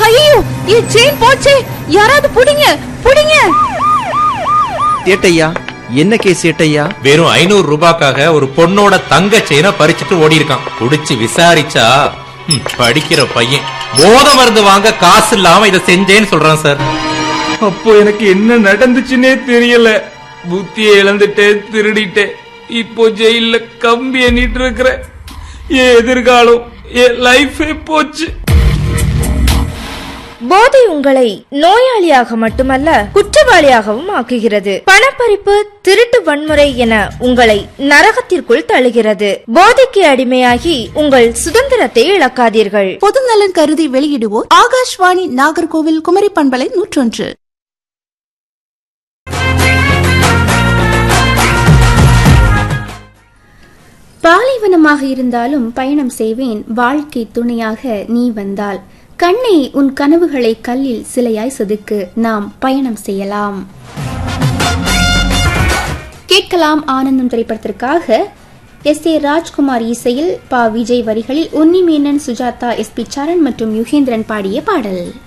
ஐயோ என் செயின் போச்சே யாராவது புடிங்க புடிங்க சேட்டையா என்ன கேஸ் சேட்டையா வெறும் ஐநூறு ரூபாய்க்காக ஒரு பொண்ணோட தங்க செயினை பறிச்சுட்டு ஓடி இருக்கான் குடிச்சு விசாரிச்சா ம், படிக்கிற பையன் போத மருந்து வாங்க காசு இல்லாம இதை செஞ்சேன்னு சொல்றான் சார் அப்போ எனக்கு என்ன நடந்துச்சுன்னே தெரியல புத்தியை இழந்துட்டேன் திருடிட்டேன் இப்போ ஜெயில கம்பி எண்ணிட்டு இருக்கிறேன் என் எதிர்காலம் என் லைஃபே போச்சு போதை உங்களை நோயாளியாக மட்டுமல்ல குற்றவாளியாகவும் ஆக்குகிறது பணப்பறிப்பு திருட்டு வன்முறை என உங்களை நரகத்திற்குள் தள்ளுகிறது போதைக்கு அடிமையாகி உங்கள் சுதந்திரத்தை இழக்காதீர்கள் பொது நலன் கருதி வெளியிடுவோர் ஆகாஷ்வாணி நாகர்கோவில் குமரி பண்பலை நூற்றொன்று பாலைவனமாக இருந்தாலும் பயணம் செய்வேன் வாழ்க்கை துணையாக நீ வந்தால் கண்ணே உன் கனவுகளை கல்லில் சிலையாய் செதுக்கு நாம் பயணம் செய்யலாம் கேட்கலாம் ஆனந்தம் திரைப்படத்திற்காக எஸ் ஏ ராஜ்குமார் இசையில் பா விஜய் வரிகளில் உன்னி மேனன் சுஜாதா எஸ் பி சரண் மற்றும் யுகேந்திரன் பாடிய பாடல்